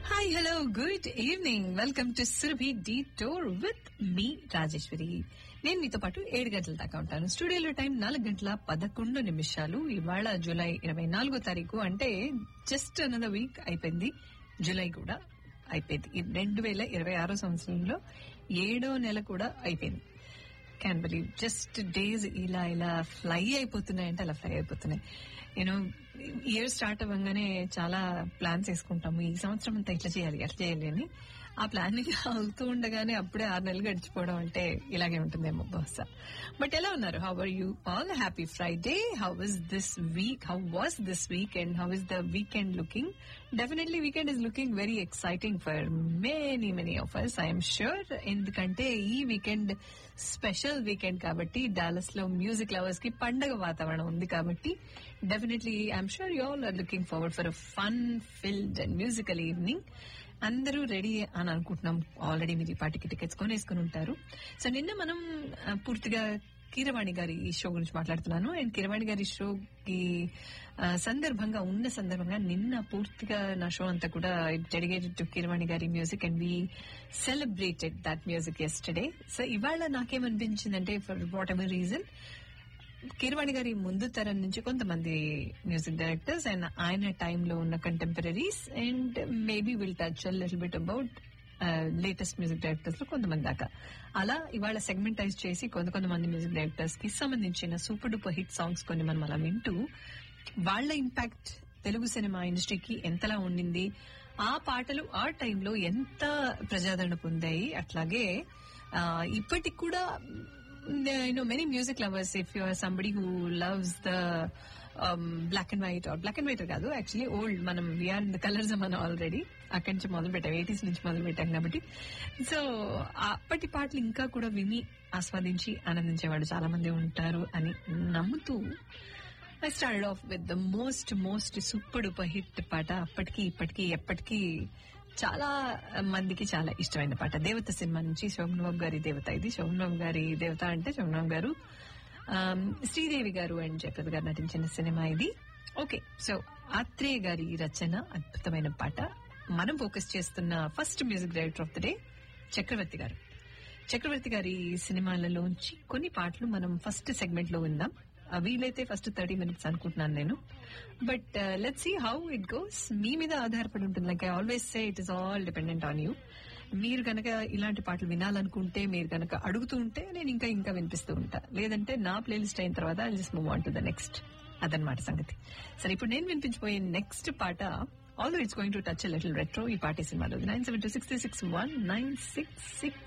hi hello good evening welcome to Surabhi the tour with me Rajeshwari నేను మీతో పాటు ఏడు గంటల దాకా ఉంటాను స్టూడియోలో టైం నాలుగు గంటల పదకొండు నిమిషాలు ఇవాళ జూలై ఇరవై నాలుగో తారీఖు అంటే జస్ట్ అనదర్ వీక్ అయిపోయింది జూలై కూడా అయిపోయింది ఈ రెండు వేల ఇరవై ఆరో సంవత్సరంలో ఏడో నెల కూడా అయిపోయింది క్యాన్ బిలీవ్ జస్ట్ డేస్ ఇలా ఇలా ఫ్లై అయిపోతున్నాయి అంటే అలా ఫ్లై అయిపోతున్నాయి నేను ఇయర్ స్టార్ట్ అవ్వగానే చాలా ప్లాన్స్ వేసుకుంటాము ఈ సంవత్సరం అంతా ఇట్లా చేయాలి అట్లా చేయాలి అని ఆ ప్లానింగ్ అవుతూ ఉండగానే అప్పుడే ఆరు నెలలు గడిచిపోవడం అంటే ఇలాగే ఉంటుందేమో బహుశా బట్ ఎలా ఉన్నారు how are you all happy Friday how is this week how was this week and how is the weekend looking definitely weekend is looking very exciting for many many of us I'm sure ఎందుకంటే ఈ weekend special weekend కాబట్టి Dallas లో music lovers కి పండగ వాతావరణం ఉంది కాబట్టి definitely I'm sure you all are looking forward for a fun filled and musical evening అందరూ రెడీ అని అనుకుంటున్నాం ఆల్రెడీ మీరు ఈ పాటికి టికెట్స్ కొనేసుకుని ఉంటారు సో నిన్న మనం ఆ, పూర్తిగా కీరవాణి గారి ఈ షో గురించి మాట్లాడుతున్నాను అండ్ కీరవాణి గారి షోకి ఆ, సందర్భంగా ఉన్న సందర్భంగా నిన్న పూర్తిగా నా షో అంతా కూడా డెడికేటెడ్ టు కీరవాణి గారి music and we celebrated that music yesterday so ఇవాళ నాకేమనిపించిందంటే for whatever reason Keeravani గారి ముందు తరం నుంచి కొంతమంది మ్యూజిక్ డైరెక్టర్స్ అండ్ ఆయన టైంలో ఉన్న contemporaries and maybe will touch little bit about latest music directors లో కొంతమంది దాకా అలా ఇవాళ సెగ్మెంటైజ్ చేసి కొంత కొంతమంది మ్యూజిక్ డైరెక్టర్స్ కి సంబంధించిన సూపర్ డూపర్ హిట్ సాంగ్స్ కొన్ని మనం అలా వింటూ వాళ్ళ ఇంపాక్ట్ తెలుగు సినిమా ఇండస్ట్రీకి ఎంతలా ఉండింది ఆ పాటలు ఆ టైంలో ఎంత ప్రజాదరణ పొందాయి అట్లాగే ఆ, ఇప్పటికి కూడా you know many music lovers if you are somebody who loves the um, black and white or black and white కాదు యాక్చువల్లీ ఓల్డ్ మనం వీఆర్ ద కలర్స్ మనం ఆల్రెడీ అక్కడి నుంచి మొదలు పెట్టాం ఎయిటీస్ నుంచి మొదలు పెట్టాం కాబట్టి సో అప్పటి పాటలు ఇంకా కూడా విని ఆస్వాదించి ఆనందించే వాళ్ళు చాలా మంది ఉంటారు అని నమ్ముతూ I start off with the most most super duper hit పాట అప్పటికి ఇప్పటికి ఎప్పటికీ చాలా మందికి చాలా ఇష్టమైన పాట దేవత సినిమా నుంచి శోభన్ బాబు గారి దేవత ఇది శోభన్ బాబు గారి దేవత అంటే శోభన్ బాబు గారు ఆమ్, శ్రీదేవి గారు అండ్ జయప్రద గారు నటించిన సినిమా ఇది ఓకే సో ఆత్రేయ గారి రచన అద్భుతమైన పాట మనం ఫోకస్ చేస్తున్న first music director of the day Chakravarthy గారు చక్రవర్తి గారి సినిమాలలోంచి కొన్ని పాటలు మనం ఫస్ట్ సెగ్మెంట్ లో విందాం ఆ, వీలైతే ఫస్ట్ థర్టీ మినిట్స్ అనుకుంటున్నాను నేను but let see how it goes మీ మీద ఆధారపడి ఉంటుంది like I always say it is all dependent on you మీరు గనక ఇలాంటి పాటలు వినాలనుకుంటే మీరు గనక అడుగుతూ ఉంటే నేను ఇంకా ఇంకా వినిపిస్తూ ఉంటా లేదంటే నా ప్లేలిస్ట్ అయిన తర్వాత I just move on to the next అదనమాట సంగతి సరే ఇప్పుడు నేను వినిపించబోయే నెక్స్ట్ పాట although it's going to touch little retro ఈ పార్టీ సినిమాలో nine seven two six three six one nine six six